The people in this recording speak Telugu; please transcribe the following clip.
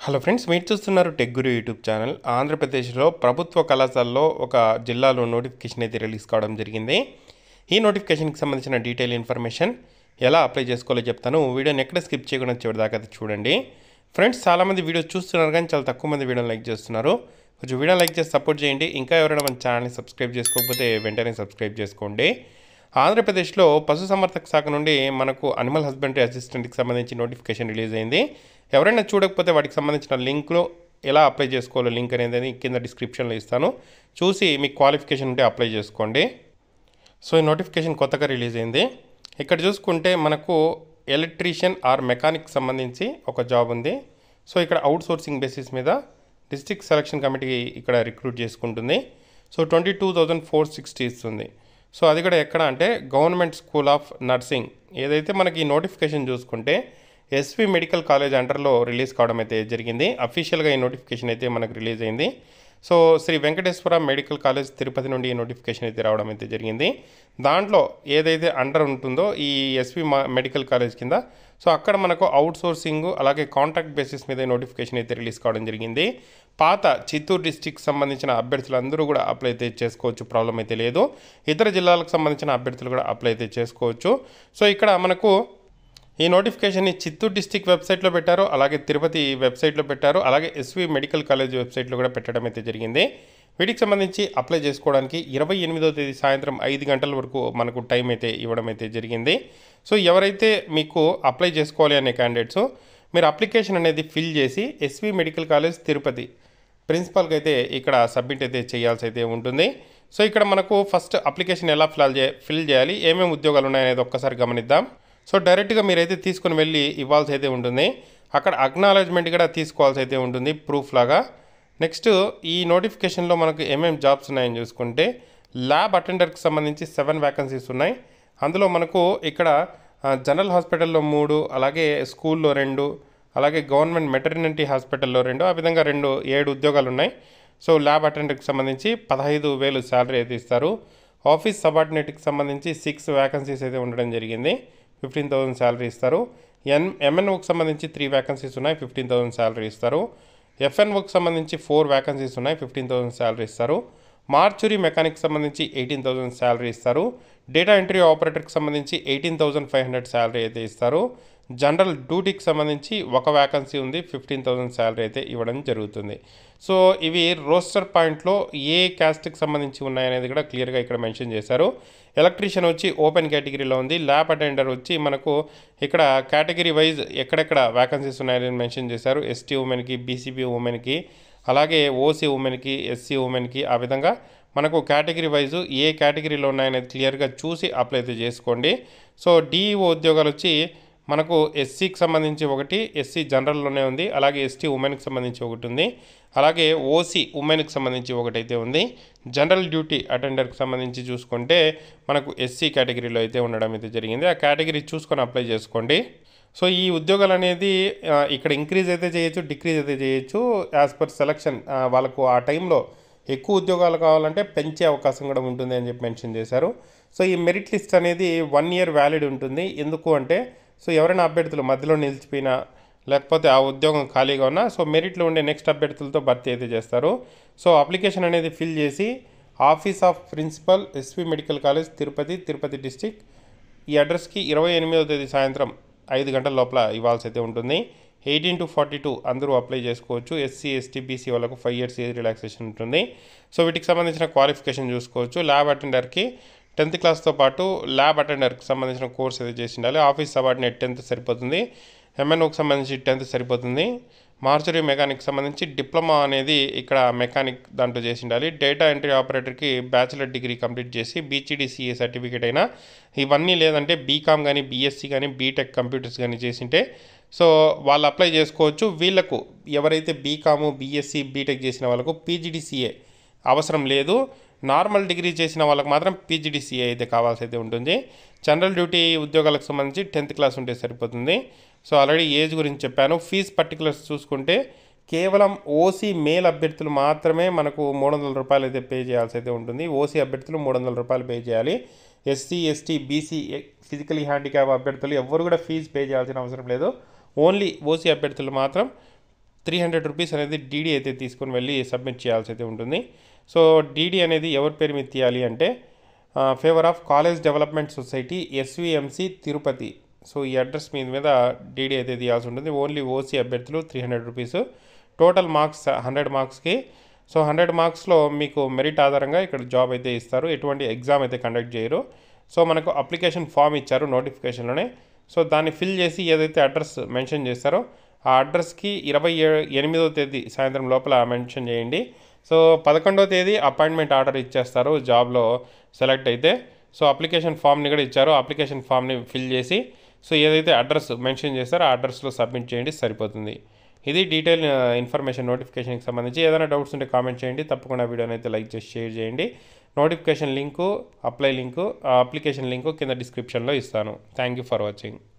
హలో ఫ్రెండ్స్ మీరు చూస్తున్నారు టెక్ గురు యూట్యూబ్ ఛానల్ ఆంధ్రప్రదేశ్లో ప్రభుత్వ కళాశాలలో ఒక జిల్లాలో నోటిఫికేషన్ అయితే రిలీజ్ కావడం జరిగింది ఈ నోటిఫికేషన్కి సంబంధించిన డీటెయిల్ ఇన్ఫర్మేషన్ ఎలా అప్లై చేసుకోవాలో చెప్తాను వీడియోని ఎక్కడ స్కిప్ చేయకుండా చివరిదాకా అయితే చూడండి ఫ్రెండ్స్ చాలామంది వీడియోస్ చూస్తున్నారు కానీ చాలా తక్కువ మంది వీడియోని లైక్ చేస్తున్నారు కొంచెం వీడియో లైక్ చేసి సపోర్ట్ చేయండి ఇంకా ఎవరైనా మన ఛానల్ని సబ్స్క్రైబ్ చేసుకోకపోతే వెంటనే సబ్స్క్రైబ్ చేసుకోండి ఆంధ్రప్రదేశ్లో పశుసంవర్ధక శాఖ నుండి మనకు అనిమల్ హస్బెండరీ అసిస్టెంట్కి సంబంధించి నోటిఫికేషన్ రిలీజ్ అయింది ఎవరైనా చూడకపోతే వాటికి సంబంధించిన లింక్లో ఎలా అప్లై చేసుకోవాలో లింక్ అనేది కింద డిస్క్రిప్షన్లో ఇస్తాను చూసి మీ క్వాలిఫికేషన్ ఉంటే అప్లై చేసుకోండి సో ఈ నోటిఫికేషన్ కొత్తగా రిలీజ్ అయింది ఇక్కడ చూసుకుంటే మనకు ఎలక్ట్రీషియన్ ఆర్ మెకానిక్ సంబంధించి ఒక జాబ్ ఉంది సో ఇక్కడ అవుట్ సోర్సింగ్ బేసిస్ మీద డిస్ట్రిక్ట్ సెలక్షన్ కమిటీ ఇక్కడ రిక్రూట్ చేసుకుంటుంది so twenty two thousand four sixty ఇస్తుంది సో అది కూడా ఎక్కడ అంటే గవర్నమెంట్ స్కూల్ ఆఫ్ నర్సింగ్ ఏదైతే మనకి ఈ నోటిఫికేషన్ చూసుకుంటే ఎస్వి మెడికల్ కాలేజ్ అండర్లో రిలీజ్ కావడం అయితే జరిగింది అఫీషియల్గా ఈ నోటిఫికేషన్ అయితే మనకు రిలీజ్ అయింది so Shri Venkateswara medical college Tirupati నుండి ఈ నోటిఫికేషన్ అయితే రావడం అయితే జరిగింది దాంట్లో ఏదైతే అండర్ ఉంటుందో ఈ ఎస్వి మెడికల్ కాలేజ్ కింద సో అక్కడ మనకు అవుట్ సోర్సింగ్ అలాగే కాంట్రాక్ట్ బేసిస్ మీద ఈ నోటిఫికేషన్ అయితే రిలీజ్ కావడం జరిగింది పాత చిత్తూరు డిస్టిక్ సంబంధించిన అభ్యర్థులందరూ కూడా అప్లై అయితే చేసుకోవచ్చు ప్రాబ్లం అయితే లేదు ఇతర జిల్లాలకు సంబంధించిన అభ్యర్థులు కూడా అప్లై అయితే చేసుకోవచ్చు సో ఇక్కడ మనకు ఈ నోటిఫికేషన్ని చిత్తూరు డిస్టిక్ వెబ్సైట్లో పెట్టారు అలాగే తిరుపతి వెబ్సైట్లో పెట్టారు అలాగే ఎస్వి మెడికల్ కాలేజ్ వెబ్సైట్లో కూడా పెట్టడం అయితే జరిగింది వీటికి సంబంధించి అప్లై చేసుకోవడానికి ఇరవై ఎనిమిదో తేదీ సాయంత్రం ఐదు గంటల వరకు మనకు టైం అయితే ఇవ్వడం అయితే జరిగింది సో ఎవరైతే మీకు అప్లై చేసుకోవాలి అనే క్యాండిడేట్స్ మీరు అప్లికేషన్ అనేది ఫిల్ చేసి ఎస్వి మెడికల్ కాలేజ్ తిరుపతి ప్రిన్సిపాల్కి అయితే ఇక్కడ సబ్మిట్ అయితే చేయాల్సి అయితే ఉంటుంది సో ఇక్కడ మనకు ఫస్ట్ అప్లికేషన్ ఎలా ఫిల్ చే ఫిల్ చేయాలి ఏమేమి ఉద్యోగాలు ఉన్నాయనేది ఒక్కసారి గమనిద్దాం సో డైరెక్ట్గా మీరైతే తీసుకుని వెళ్ళి ఇవ్వాల్సి అయితే ఉంటుంది అక్కడ అక్నాలజ్మెంట్ కూడా తీసుకోవాల్సి అయితే ఉంటుంది ప్రూఫ్ లాగా నెక్స్ట్ ఈ నోటిఫికేషన్లో మనకు ఏమేమి జాబ్స్ ఉన్నాయని చూసుకుంటే ల్యాబ్ అటెండర్కి సంబంధించి సెవెన్ వ్యాకన్సీస్ ఉన్నాయి అందులో మనకు ఇక్కడ ఆ, జనరల్ హాస్పిటల్లో మూడు అలాగే స్కూల్లో రెండు అలాగే గవర్నమెంట్ మెటర్నిటీ హాస్పిటల్లో రెండు ఆ విధంగా రెండు ఏడు ఉద్యోగాలు ఉన్నాయి సో ల్యాబ్ అటెండర్కి సంబంధించి పదహైదు వేలు శాలరీ అయితే ఇస్తారు ఆఫీస్ సబార్డినేట్కి సంబంధించి సిక్స్ వ్యాకన్సీస్ అయితే ఉండడం జరిగింది ఫిఫ్టీన్ థౌసండ్ శాలరీ ఇస్తారు ఎన్ ఎంఎన్ఓకి సంబంధించి త్రీ వ్యాకన్సీస్ ఉన్నాయి ఫిఫ్టీన్ థౌసండ్ శాలరీ ఇస్తారు ఎఫ్ఎన్ఓకి సంబంధించి ఫోర్ వ్యాకన్సీస్ ఉన్నాయి ఫిఫ్టీన్ థౌసండ్ శాలరీ ఇస్తారు మార్చురీ మెకానిక్ సంబంధించి ఎయిటీన్ థౌసండ్ శాలరీ ఇస్తారు డేటా ఎంట్రీ ఆపరేటర్కి సంబంధించి eighteen thousand five hundred salary అయితే ఇస్తారు జనరల్ డ్యూటీకి సంబంధించి ఒక వ్యాకన్సీ ఉంది ఫిఫ్టీన్ థౌసండ్ శాలరీ అయితే ఇవ్వడం జరుగుతుంది సో ఇవి రోస్టర్ పాయింట్లో ఏ క్యాస్ట్కి సంబంధించి ఉన్నాయనేది కూడా క్లియర్గా ఇక్కడ మెన్షన్ చేశారు ఎలక్ట్రీషియన్ వచ్చి ఓపెన్ కేటగిరీలో ఉంది ల్యాబ్ అటెండర్ వచ్చి మనకు ఇక్కడ కేటగిరీ వైజ్ ఎక్కడెక్కడ వ్యాకన్సీస్ ఉన్నాయని మెన్షన్ చేశారు ఎస్టీ ఉమెన్కి బీసీబీ ఉమెన్కి అలాగే ఓసీ ఉమెన్కి ఎస్సీ ఉమెన్కి ఆ విధంగా మనకు కేటగిరీ వైజ్ ఏ కేటగిరీలో ఉన్నాయనేది క్లియర్గా చూసి అప్లై అయితే చేసుకోండి సో డిఈఓ ఉద్యోగాలు వచ్చి మనకు ఎస్సీకి సంబంధించి ఒకటి ఎస్సీ జనరల్లోనే ఉంది అలాగే ఎస్టీ ఉమెన్కి సంబంధించి ఒకటి ఉంది అలాగే ఓసీ ఉమెన్కి సంబంధించి ఒకటి అయితే ఉంది జనరల్ డ్యూటీ అటెండర్కి సంబంధించి చూసుకుంటే మనకు ఎస్సీ కేటగిరీలో అయితే ఉండడం అయితే జరిగింది ఆ కేటగిరీ చూసుకొని అప్లై చేసుకోండి సో ఈ ఉద్యోగాలు అనేది ఆ, ఇక్కడ ఇంక్రీజ్ అయితే చేయొచ్చు డిక్రీజ్ అయితే చేయొచ్చు యాజ్ పర్ సెలక్షన్ వాళ్ళకు ఆ టైంలో ఎక్కువ ఉద్యోగాలు కావాలంటే పెంచే అవకాశం కూడా ఉంటుంది అని చెప్పి మెన్షన్ చేశారు సో ఈ మెరిట్ లిస్ట్ అనేది వన్ ఇయర్ వ్యాలిడ్ ఉంటుంది ఎందుకు అంటే సో ఎవరైనా అభ్యర్థులు మధ్యలో నిలిచిపోయినా లేకపోతే ఆ ఉద్యోగం ఖాళీగా ఉన్నా సో మెరిట్లో ఉండే నెక్స్ట్ అభ్యర్థులతో భర్తీ అయితే చేస్తారు సో అప్లికేషన్ అనేది ఫిల్ చేసి office of principal SV medical college Tirupati Tirupati district ఈ అడ్రస్కి ఇరవై ఎనిమిదవ తేదీ సాయంత్రం ఐదు గంటల లోపల ఇవ్వాల్సి అయితే ఉంటుంది ఎయిటీన్ టు ఫార్టీ టూ అందరూ అప్లై చేసుకోవచ్చు ఎస్సీ ఎస్టీ బీసీ వాళ్ళకు ఫైవ్ ఇయర్స్ ఏజ్ రిలాక్సేషన్ ఉంటుంది సో వీటికి సంబంధించిన క్వాలిఫికేషన్ చూసుకోవచ్చు ల్యాబ్ అటెండర్కి టెన్త్ క్లాస్తో పాటు ల్యాబ్ అటెండర్కి సంబంధించిన కోర్స్ అయితే చేసి ఉండాలి ఆఫీస్ సబార్డినేట్ టెన్త్ సరిపోతుంది ఎంఎన్ఓకి సంబంధించి టెన్త్ సరిపోతుంది మార్చరీ మెకానిక్ సంబంధించి డిప్లొమా అనేది ఇక్కడ మెకానిక్ దాంట్లో చేసి ఉండాలి డేటా ఎంట్రీ ఆపరేటర్కి బ్యాచిలర్ డిగ్రీ కంప్లీట్ చేసి బీచీడీసీఏ సర్టిఫికేట్ అయినా ఇవన్నీ లేదంటే బీకామ్ కానీ బీఎస్సీ కానీ బీటెక్ కంప్యూటర్స్ కానీ చేసింటే సో వాళ్ళు అప్లై చేసుకోవచ్చు వీళ్ళకు ఎవరైతే బీకాము బీఎస్సీ బీటెక్ చేసిన వాళ్ళకు పీజీడీసీఏ అవసరం లేదు నార్మల్ డిగ్రీ చేసిన వాళ్ళకి మాత్రం పీజీడీసీఏ అయితే కావాల్సి అయితే ఉంటుంది జనరల్ డ్యూటీ ఉద్యోగాలకు సంబంధించి టెన్త్ క్లాస్ ఉంటే సరిపోతుంది సో ఆల్రెడీ ఏజ్ గురించి చెప్పాను ఫీజ్ పర్టికులర్స్ చూసుకుంటే కేవలం ఓసీ మేల్ అభ్యర్థులు మాత్రమే మనకు మూడు వందల రూపాయలు అయితే పే చేయాల్సి అయితే ఉంటుంది ఓసీ అభ్యర్థులు మూడు వందల రూపాయలు పే చేయాలి SC ST BC physically handicap అభ్యర్థులు ఎవరు కూడా ఫీజు పే చేయాల్సిన అవసరం లేదు ఓన్లీ ఓసీ అభ్యర్థులు మాత్రం త్రీ హండ్రెడ్ రూపీస్ అనేది డీడీ అయితే తీసుకొని వెళ్ళి సబ్మిట్ చేయాల్సి అయితే ఉంటుంది సో డీడీ అనేది ఎవరి పేరు మీద తీయాలి అంటే favour of college development society SVMC Tirupati so ఈ అడ్రస్ మీద మీద డీడీ అయితే తీయాల్సి ఉంటుంది ఓన్లీ ఓసీ అభ్యర్థులు three hundred rupees total marks hundred మార్క్స్కి సో హండ్రెడ్ మార్క్స్లో మీకు మెరిట్ ఆధారంగా ఇక్కడ జాబ్ అయితే ఇస్తారు ఎటువంటి ఎగ్జామ్ అయితే కండక్ట్ చేయరు సో మనకు అప్లికేషన్ ఫామ్ ఇచ్చారు నోటిఫికేషన్లోనే సో దాన్ని ఫిల్ చేసి ఏదైతే అడ్రస్ మెన్షన్ చేస్తారో ఆ అడ్రస్కి ఇరవై ఎనిమిదో తేదీ సాయంత్రం లోపల మెన్షన్ చేయండి సో పదకొండవ తేదీ అపాయింట్మెంట్ ఆర్డర్ ఇచ్చేస్తారు జాబ్లో సెలెక్ట్ అయితే సో అప్లికేషన్ ఫామ్ని కూడా ఇచ్చారు అప్లికేషన్ ఫామ్ని ఫిల్ చేసి సో ఏదైతే అడ్రస్ మెన్షన్ చేస్తారో ఆ అడ్రస్లో సబ్మిట్ చేయండి సరిపోతుంది ఇది డీటెయిల్ ఇన్ఫర్మేషన్ నోటిఫికేషన్కి సంబంధించి ఏదైనా డౌట్స్ ఉంటే కామెంట్ చేయండి తప్పకుండా వీడియోని అయితే లైక్ చేసి షేర్ చేయండి notification link apply link application link కింద డిస్క్రిప్షన్లో ఇస్తాను థ్యాంక్ యూ ఫర్ వాచింగ్